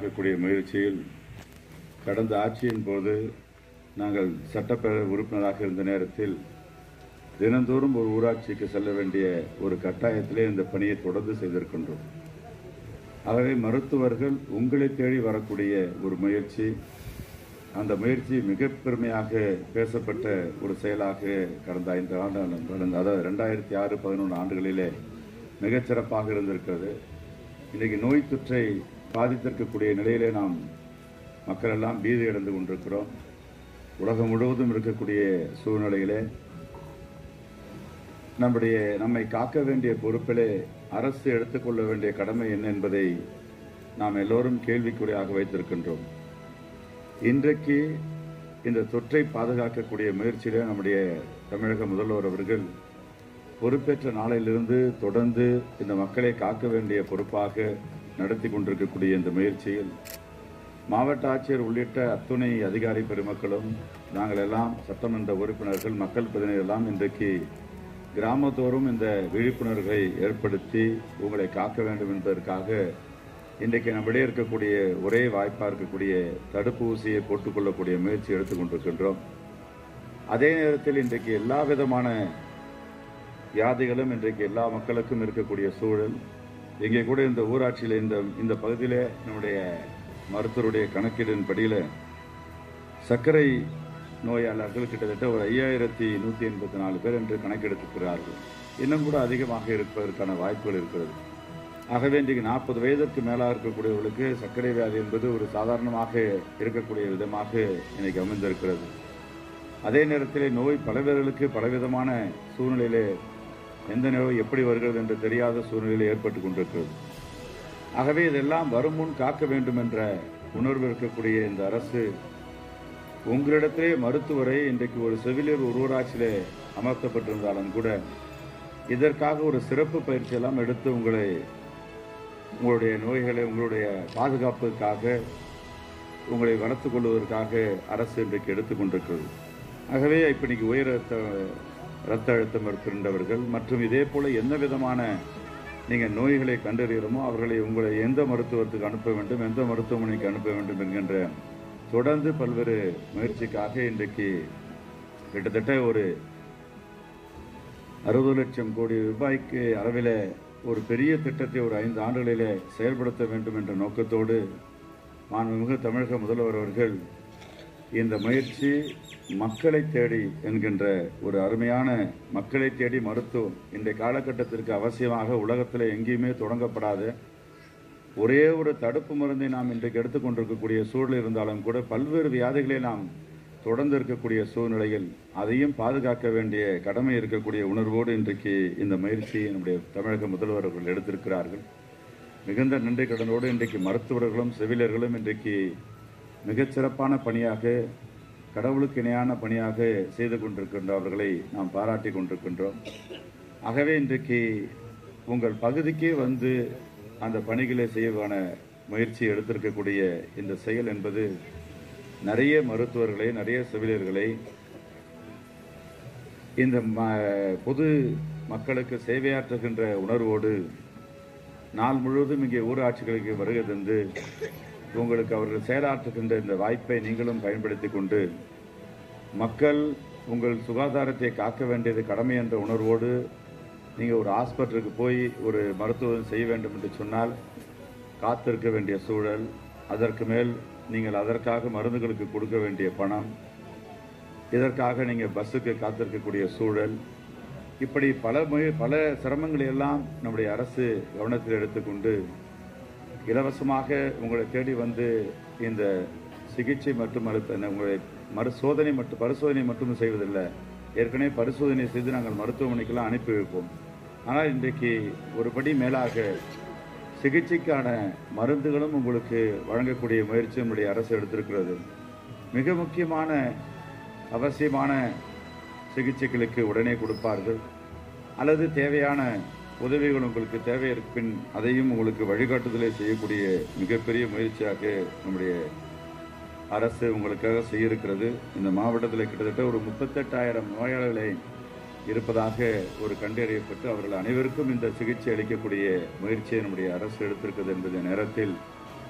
பாதுகாக்கக்கூடிய முயற்சியில் கடந்த ஆட்சியின் போது நாங்கள் சட்டப்பேரவை உறுப்பினராக இருந்த நேரத்தில் தினந்தோறும் ஒரு ஊராட்சிக்கு செல்ல வேண்டிய ஒரு கட்டாயத்திலே இந்த பணியை தொடர்ந்து செய்திருக்கின்றோம் ஆகவே மருத்துவர்கள் உங்களை தேடி வரக்கூடிய ஒரு முயற்சி அந்த முயற்சி மிக பெருமையாக பேசப்பட்ட ஒரு செயலாக கடந்த ஐந்து ஆண்டு கடந்த அதாவது ரெண்டாயிரத்தி ஆறு பதினொன்று ஆண்டுகளிலே மிகச்சிறப்பாக இருந்திருக்கிறது இன்றைக்கு நோய் தொற்றை பாதித்திருக்கக்கூடிய நிலையிலே நாம் மக்கள் எல்லாம் பீதி அடைந்து கொண்டிருக்கிறோம் உலகம் முழுவதும் இருக்கக்கூடிய சூழ்நிலையிலே நம்முடைய நம்மை காக்க வேண்டிய பொறுப்பிலே அரசு எடுத்துக்கொள்ள வேண்டிய கடமை என்ன என்பதை நாம் எல்லோரும் கேள்விக்குறியாக வைத்திருக்கின்றோம் இன்றைக்கு இந்த தொற்றை பாதுகாக்கக்கூடிய முயற்சியிலே நம்முடைய தமிழக முதல்வர் அவர்கள் பொறுப்பேற்ற நாளிலிருந்து தொடர்ந்து இந்த மக்களை காக்க வேண்டிய பொறுப்பாக நடத்தி கொண்டிருக்கக்கூடிய இந்த முயற்சியில் மாவட்ட ஆட்சியர் உள்ளிட்ட அத்துணை அதிகாரி பெருமக்களும் நாங்கள் எல்லாம் சட்டமன்ற உறுப்பினர்கள் மக்கள் பிரதிநிதிகள் எல்லாம் இன்றைக்கு கிராமத்தோறும் இந்த விழிப்புணர்வை ஏற்படுத்தி உங்களை காக்க வேண்டும் என்பதற்காக இன்றைக்கு நம்மிடையே இருக்கக்கூடிய ஒரே வாய்ப்பாக இருக்கக்கூடிய தடுப்பூசியை போட்டுக்கொள்ளக்கூடிய முயற்சி எடுத்துக் கொண்டிருக்கின்றோம் அதே நேரத்தில் இன்றைக்கு எல்லா விதமான வியாதிகளும் இன்றைக்கு எல்லா மக்களுக்கும் இருக்கக்கூடிய சூழல் இங்கே கூட இந்த ஊராட்சியில் இந்த இந்த பகுதியிலே நம்முடைய மருத்துவருடைய கணக்கீடின் படியில் சர்க்கரை நோயாளர்கள் கிட்டத்தட்ட ஒரு ஐயாயிரத்தி நூற்றி எண்பத்தி நாலு பேர் என்று கணக்கெடுத்திருக்கிறார்கள் இன்னும் கூட அதிகமாக இருப்பதற்கான வாய்ப்புகள் இருக்கிறது ஆகவே இன்றைக்கு நாற்பது வயதிற்கு மேலாக இருக்கக்கூடியவர்களுக்கு சர்க்கரை வியாதி என்பது ஒரு சாதாரணமாக இருக்கக்கூடிய விதமாக இன்னைக்கு அமைந்திருக்கிறது அதே நேரத்தில் நோய் பலவேர்களுக்கு பலவிதமான சூழ்நிலையிலே எந்த நோய் எப்படி வருகிறது என்று தெரியாத சூழ்நிலையில் ஏற்பட்டு கொண்டிருக்கிறது ஆகவே இதெல்லாம் வரும் முன் காக்க வேண்டும் என்ற உணர்வு இருக்கக்கூடிய இந்த அரசு உங்களிடத்திலே மருத்துவரை இன்றைக்கு ஒரு செவிலியர் ஒரு ஊராட்சியிலே அமர்த்தப்பட்டிருந்தாலும் கூட இதற்காக ஒரு சிறப்பு பயிற்சி எல்லாம் எடுத்து உங்களை உங்களுடைய நோய்களை உங்களுடைய பாதுகாப்புக்காக உங்களை வளர்த்துக் கொள்வதற்காக அரசு இன்றைக்கு எடுத்துக்கொண்டிருக்கிறது ஆகவே இப்போ இன்னைக்கு உயர் ரத்த ரத்த அழுத்தம் இருக்கின்றவர்கள் மற்றும் இதே போல எந்த விதமான நீங்கள் நோய்களை கண்டறிகிறோமோ அவர்களை உங்களை எந்த மருத்துவத்துக்கு அனுப்ப வேண்டும் எந்த மருத்துவமனைக்கு அனுப்ப வேண்டும் என்கின்ற தொடர்ந்து பல்வேறு முயற்சிக்காக இன்றைக்கு கிட்டத்தட்ட ஒரு அறுபது லட்சம் கோடி ரூபாய்க்கு அளவில் ஒரு பெரிய திட்டத்தை ஒரு ஐந்து ஆண்டுகளிலே செயல்படுத்த வேண்டும் என்ற நோக்கத்தோடு மாண்புமிகு தமிழக முதல்வர் அவர்கள் இந்த முயற்சி மக்களை தேடி என்கின்ற ஒரு அருமையான மக்களை தேடி மருத்துவம் இன்றைய காலகட்டத்திற்கு அவசியமாக உலகத்தில் எங்கேயுமே தொடங்கப்படாத ஒரே ஒரு தடுப்பு மருந்தை நாம் இன்றைக்கு எடுத்துக்கொண்டிருக்கக்கூடிய சூழல் இருந்தாலும் கூட பல்வேறு வியாதிகளை நாம் தொடர்ந்து இருக்கக்கூடிய சூழ்நிலையில் அதையும் பாதுகாக்க வேண்டிய கடமை இருக்கக்கூடிய உணர்வோடு இன்றைக்கு இந்த முயற்சியை நம்முடைய தமிழக முதல்வர் அவர்கள் எடுத்திருக்கிறார்கள் மிகுந்த நன்றி கடனோடு இன்றைக்கு மருத்துவர்களும் செவிலியர்களும் இன்றைக்கு மிகச்சிறப்பான பணியாக கடவுளுக்கு இணையான பணியாக செய்து கொண்டிருக்கின்ற அவர்களை நாம் பாராட்டி கொண்டிருக்கின்றோம் ஆகவே இன்றைக்கு உங்கள் பகுதிக்கே வந்து அந்த பணிகளை செய்வான முயற்சி எடுத்திருக்கக்கூடிய இந்த செயல் என்பது நிறைய மருத்துவர்களை நிறைய செவிலியர்களை இந்த ம- பொது மக்களுக்கு சேவையாற்றுகின்ற உணர்வோடு நாள் முழுவதும் இங்கே ஊராட்சிகளுக்கு வருகை தந்து உங்களுக்கு அவர்கள் செயலாற்றுகின்ற இந்த வாய்ப்பை நீங்களும் பயன்படுத்தி கொண்டு மக்கள் உங்கள் சுகாதாரத்தை காக்க வேண்டியது கடமை என்ற உணர்வோடு நீங்கள் ஒரு ஹாஸ்பிட்டலுக்கு போய் ஒரு மருத்துவம் செய்ய வேண்டும் என்று சொன்னால் காத்திருக்க வேண்டிய சூழல் அதற்கு மேல் நீங்கள் அதற்காக மருந்துகளுக்கு கொடுக்க வேண்டிய பணம் இதற்காக நீங்கள் பஸ்ஸுக்கு காத்திருக்கக்கூடிய சூழல் இப்படி பல முய பல சிரமங்களை எல்லாம் நம்முடைய அரசு கவனத்தில் எடுத்துக்கொண்டு இலவசமாக உங்களை தேடி வந்து இந்த சிகிச்சை மற்றும் அளிப்ப- இந்த உங்களை மறுசோதனை மட்டும் பரிசோதனை மட்டும் செய்வதில்லை ஏற்கனவே பரிசோதனை செய்து நாங்கள் மருத்துவமனைக்கெல்லாம் அனுப்பி வைப்போம் ஆனால் இன்றைக்கு ஒரு படி மேலாக சிகிச்சைக்கான மருந்துகளும் உங்களுக்கு வழங்கக்கூடிய முயற்சி நம்முடைய அரசு எடுத்திருக்கிறது மிக முக்கியமான அவசியமான சிகிச்சைகளுக்கு உடனே கொடுப்பார்கள் அல்லது தேவையான உதவிகள் உங்களுக்கு தேவை இருப்பின் அதையும் உங்களுக்கு வழிகாட்டுதலை செய்யக்கூடிய மிகப்பெரிய முயற்சியாக நம்முடைய அரசு உங்களுக்காக செய்ய இருக்கிறது இந்த மாவட்டத்தில் கிட்டத்தட்ட ஒரு முப்பத்தெட்டாயிரம் நோயாளிகளை இருப்பதாக ஒரு கண்டறியப்பட்டு அவர்கள் அனைவருக்கும் இந்த சிகிச்சை அளிக்கக்கூடிய முயற்சியை நம்முடைய அரசு எடுத்திருக்கிறது என்பதை நேரத்தில்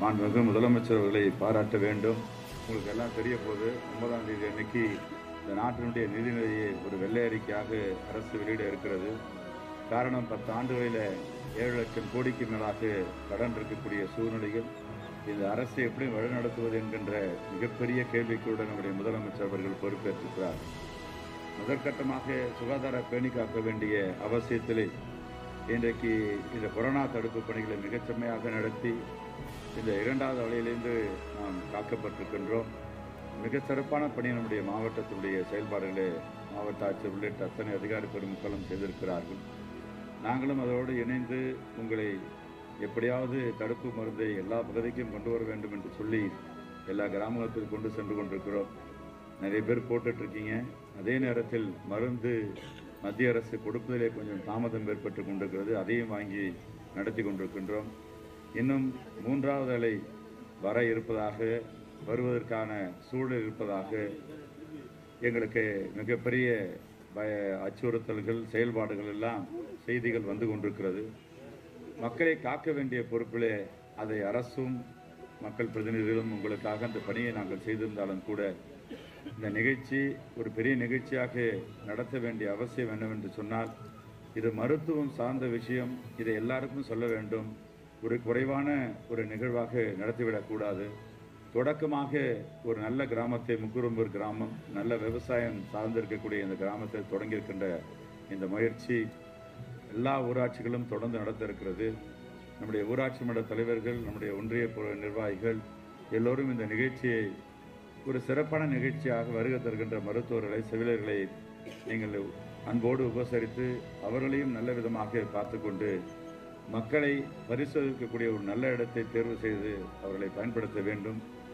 மாண்புமிகு முதலமைச்சர் அவர்களை பாராட்ட வேண்டும் உங்களுக்கு எல்லாம் தெரிய போது ஒன்பதாம் தேதி அன்னைக்கு இந்த நாட்டினுடைய நிதிநிலையை ஒரு வெள்ளை அறிக்கையாக அரசு வெளியிட இருக்கிறது காரணம் பத்து ஆண்டுகளில் ஏழு லட்சம் கோடிக்கு மேலாக கடன் இருக்கக்கூடிய சூழ்நிலைகள் இந்த அரசை எப்படி வழிநடத்துவது என்கின்ற மிகப்பெரிய கேள்விக்குடன் நம்முடைய முதலமைச்சர் அவர்கள் பொறுப்பேற்றிருக்கிறார் முதற்கட்டமாக சுகாதார பேணி காக்க வேண்டிய அவசியத்திலே இன்றைக்கு இந்த கொரோனா தடுப்பு பணிகளை மிகச்செம்மையாக நடத்தி இந்த இரண்டாவது அலையிலிருந்து நாம் காக்கப்பட்டிருக்கின்றோம் மிக சிறப்பான பணி நம்முடைய மாவட்டத்தினுடைய செயல்பாடுகளை மாவட்ட ஆட்சியர் உள்ளிட்ட அத்தனை அதிகாரி பெருமக்களும் செய்திருக்கிறார்கள் நாங்களும் அதோடு இணைந்து உங்களை எப்படியாவது தடுப்பு மருந்தை எல்லா பகுதிக்கும் கொண்டு வர வேண்டும் என்று சொல்லி எல்லா கிராமங்களுக்கும் கொண்டு சென்று கொண்டிருக்கிறோம் நிறைய பேர் போட்டுட்டு இருக்கீங்க அதே நேரத்தில் மருந்து மத்திய அரசு கொடுப்பதிலே கொஞ்சம் தாமதம் ஏற்பட்டு கொண்டிருக்கிறது அதையும் வாங்கி நடத்தி கொண்டிருக்கின்றோம் இன்னும் மூன்றாவது அலை வர இருப்பதாக வருவதற்கான சூழல் இருப்பதாக எங்களுக்கு மிகப்பெரிய பய அச்சுறுத்தல்கள் செயல்பாடுகள் எல்லாம் செய்திகள் வந்து கொண்டிருக்கிறது மக்களை காக்க வேண்டிய பொறுப்பிலே அதை அரசும் மக்கள் பிரதிநிதிகளும் உங்களுக்காக அந்த பணியை நாங்கள் செய்திருந்தாலும் கூட இந்த நிகழ்ச்சி ஒரு பெரிய நிகழ்ச்சியாக நடத்த வேண்டிய அவசியம் என்னவென்று சொன்னால் இது மருத்துவம் சார்ந்த விஷயம் இதை எல்லாருக்கும் சொல்ல வேண்டும் ஒரு குறைவான ஒரு நிகழ்வாக நடத்திவிடக்கூடாது தொடக்கமாக ஒரு நல்ல கிராமத்தை முக்குரும்பூர் கிராமம் நல்ல விவசாயம் சார்ந்திருக்கக்கூடிய இந்த கிராமத்தில் தொடங்கியிருக்கின்ற இந்த முயற்சி எல்லா ஊராட்சிகளும் தொடர்ந்து நடத்த இருக்கிறது நம்முடைய ஊராட்சி மன்ற தலைவர்கள் நம்முடைய ஒன்றிய பொ- நிர்வாகிகள் எல்லோரும் இந்த நிகழ்ச்சியை ஒரு சிறப்பான நிகழ்ச்சியாக வருகை தருகின்ற மருத்துவர்களை செவிலியர்களை நீங்கள் அன்போடு உபசரித்து அவர்களையும் நல்ல விதமாக பார்த்துக்கொண்டு மக்களை பரிசோதிக்கக்கூடிய ஒரு நல்ல இடத்தை தேர்வு செய்து அவர்களை பயன்படுத்த வேண்டும்